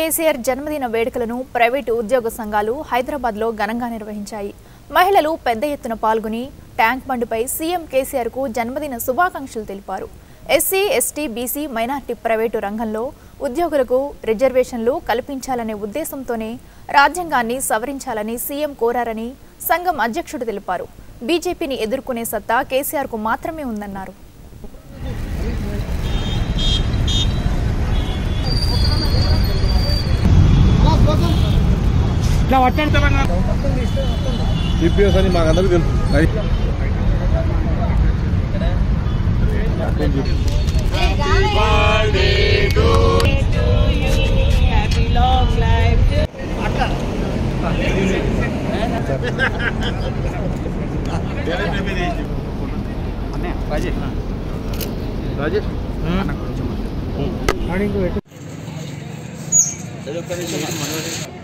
కేసీఆర్ జన్మదిన వేడుకలను ప్రైవేటు ఉద్యోగ సంఘాలు హైదరాబాద్లో ఘనంగా నిర్వహించాయి మహిళలు పెద్ద ఎత్తున పాల్గొని ట్యాంక్ బండ్పై సీఎం కేసీఆర్కు జన్మదిన శుభాకాంక్షలు తెలిపారు SC ST BC minority private రంగంలో ఉద్యోగులకు రిజర్వేషన్లు కల్పించాలనే ఉద్దేశంతోనే రాజ్యాంగాన్ని సవరించాలని సీఎం కోరారని సంఘం అధ్యక్షుడు తెలిపారు బీజేపీని ఎదుర్కొనే సత్తా కేసీఆర్కు మాత్రమే ఉందన్నారు ఇట్లా పట్టండి తెలంగాణ టీపీఎస్ అని మాకు అందరికీ తెలుసు అయ్. Happy long life. రాజేష్ అడిగి పెట్టు. ఒక్క నిమిషం